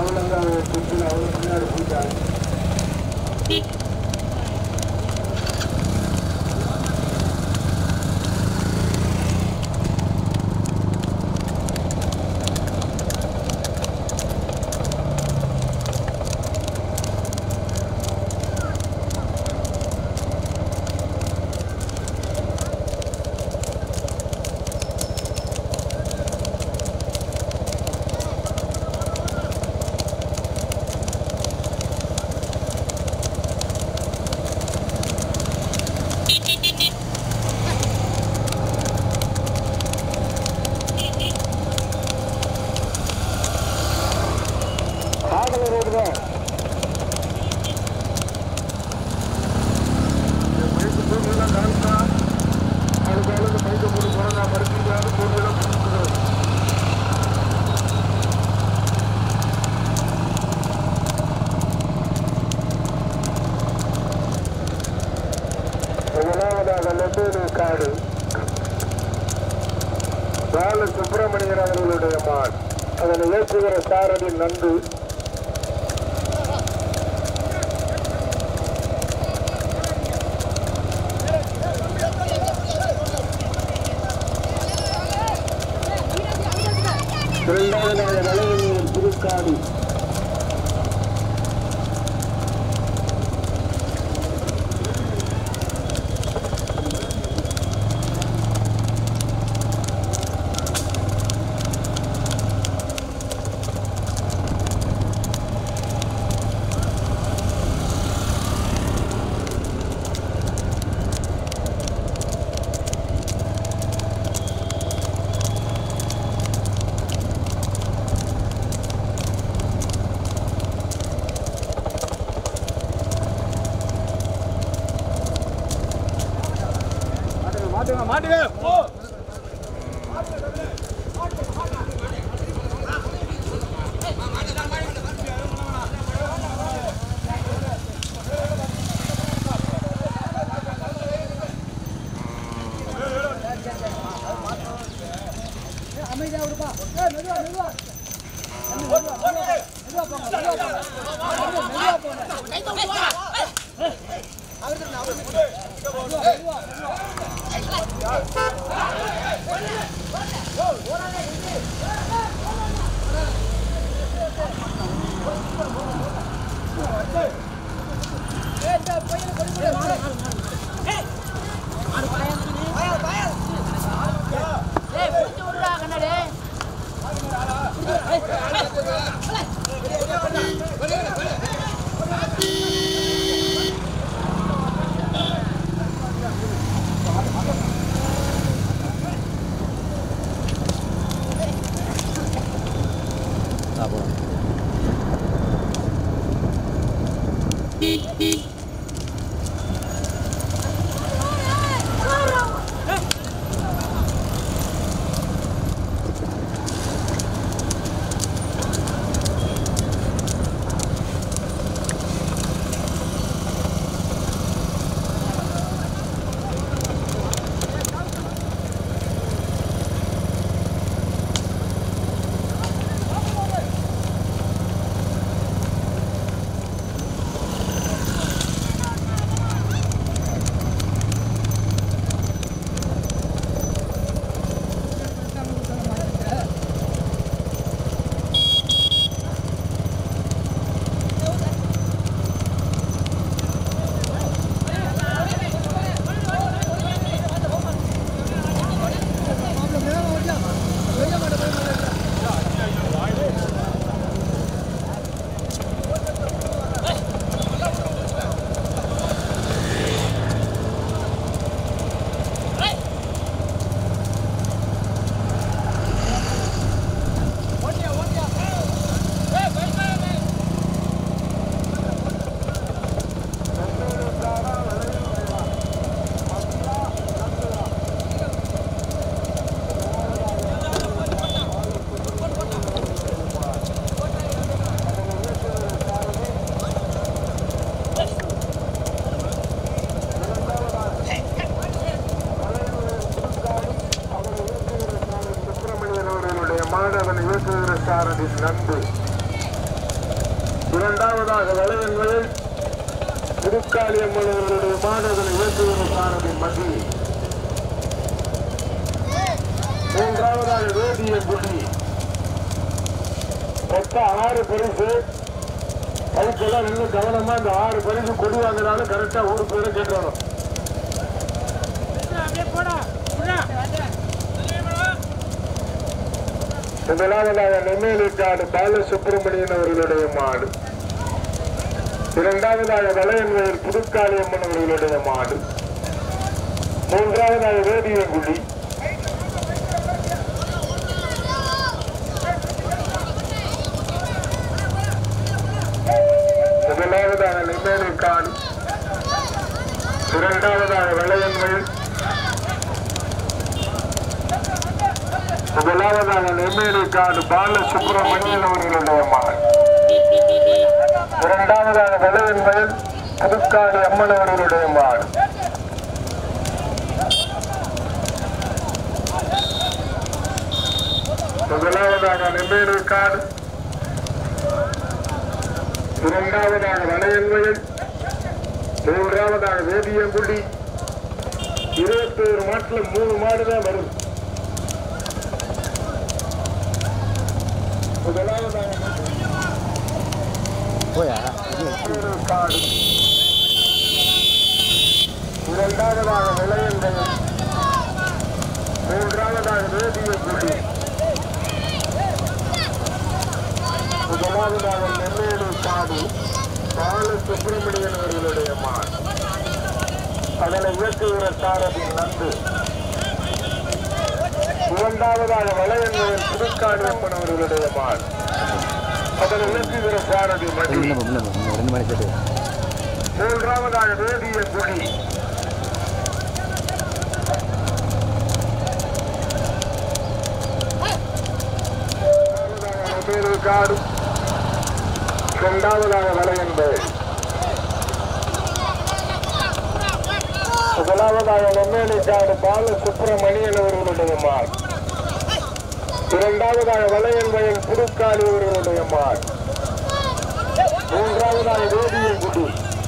அவ்வளோதான் சுற்றில் அவ்வளோ பின்னாடி போயிட்டாங்க ஆகல ரோடு தான் பைக்கு பொருள்லாம் காணுமா அதுக்கு அளவுக்கு பைக்கை போட்டு போனால் நான் மறுக்கிறாரு பொருளெல்லாம் கொடுத்துருக்கேன் முதலாவதாக நெல்லூர் காடு பால சுப்பிரமணியன் அவர்களுடைய மான் அதனை இயக்குகிற சாரதி நந்து இரண்டாவதாக வளவெளியின் புதுக்காடு மாட்டுங்க மாட்டுங்க போ ஏய் புடிச்சு விடுறா கண்ணாடி சுப்பிரமணியன் அவர்களுடைய மாணவன் இயக்குகிற சாரதி நந்து இரண்டாவதாக வளையன்கள் திருக்காளியம்மன் அவர்களுடைய மாணவர்களை இயக்குவதற்கு சாரதி மத்தியில் மூன்றாவதாக வேதிய குடி மொத்தம் ஆறு பரிசு அதுக்கெல்லாம் நின்று கவனமா இந்த ஆறு பரிசு கொடி வாங்கினாலும் கரெக்டா ஊரு பேரை கேட்டுறணும் முதலாவதாக நெம்மேலிக்காடு பாலசுப்பிரமணியன் அவர்களுடைய மாடு இரண்டாவதாக வளையன்வயல் புதுக்காளியம்மன் அவர்களுடைய மாடு மூன்றாவதாக வேதியங்குடி முதலாவதாக நெம்மேலிக்காடு இரண்டாவதாக வளையன்வயல் முதலாவதாக நெம்மேலிக்காடு பாலசுப்பிரமணியன் அவர்களுடைய மகன் இரண்டாவதாக வளையன் வயல் புதுக்காடு அம்மன் அவர்களுடைய மகன் முதலாவதாக நெம்மேலிக்காடு இரண்டாவதாக வளையன் வயல் மூன்றாவதாக வேதியங்குடி இருபத்தோரு மாட்டுல மூணு மாடு தான் வரும் முதலாவதாக போயா காடு இரண்டாவதாக விளையங்கள் மூன்றாவதாக வேதிய குடி முதலாவதாக நெல்லேடு காடு பால சுப்பிரமணியன் அவர்களுடைய மான் அதனை இயக்குகிற சாரதி நந்து இரண்டாவதாக வளையன்களின் புதுக்காடு அம்மன் அவர்களுடைய மான் அதனை இயக்குகிற சாரதி மடி ரெண்டு மணி சேர்த்து மூன்றாவதாக வேதிய குடி காடு இரண்டாவதாக வளையன்பது முதலாவதாக நெம்மேலிக்காடு பால சுப்பிரமணியன் அவர்களுடைய மாள் இரண்டாவதாக வளையன் வயல் புதுக்காடு அவர்களுடைய மாள் மூன்றாவதாக வேதிய குடி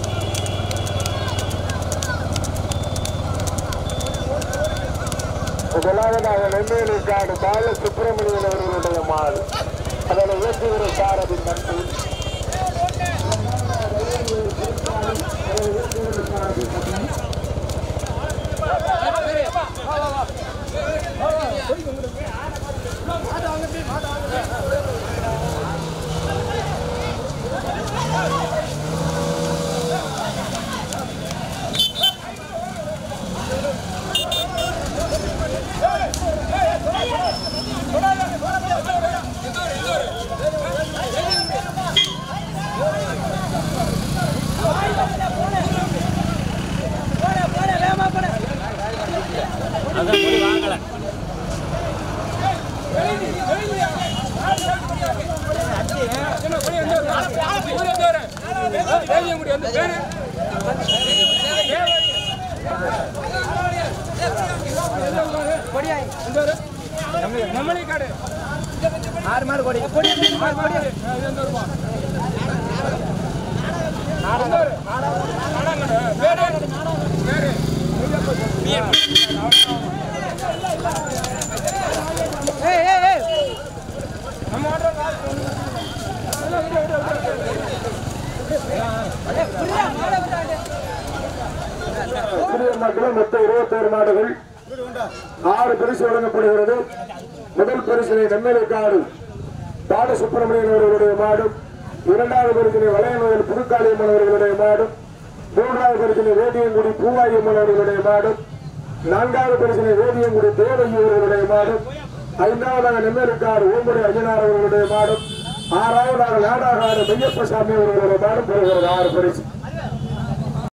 முதலாவதாக நெம்மேலிக்காடு பால சுப்பிரமணியன் அவர்களுடைய மாள் அதனை இயக்குகிற சாரதி நன்றி அதான் போய் வாங்கல என்ன போய் எந்த ஊரு? ஊரு எந்த ஊரு? வேலியங்குடி எந்த பேரு? எந்த ஊரு? எந்த ஊரு? நெம்மணிக்காடு. ஆறு மாடு கொடி கொடி ஆறு மாடு இது எந்த ஊருப்பா? எந்த ஊரு? நாடாங்கடை. பேரு? பேரு? நம்ம ஆர்டர் சிறிய மாடுகள் மொத்தம் இருபத்தோரு மாடுகள் ஆறு பரிசு வழங்கப்படுகிறது முதல் பரிசினை நெம்மேலிக்காடு பாட சுப்பிரமணியன் அவர்களுடைய மாடும் இரண்டாவது பரிசினை வளையநோயில் புதுக்காளியம்மன் அவர்களுடைய மாடும் மூன்றாவது பரிசினை வேதியங்குடி பூவாயம்மன் அவர்களுடைய மாடும் நான்காவது பரிசினை வேதியங்குடி தேவகி அவர்களுடைய மாடும் ஐந்தாவதாக நெம்மேலிக்காடு ஓம்புடி அஜனார் அவர்களுடைய மாடும் ஆறாவதாக நாடாகாடு மையப்ப சாமி அவர்களுடைய மாடும் பெறுகிறது ஆறு பரிசு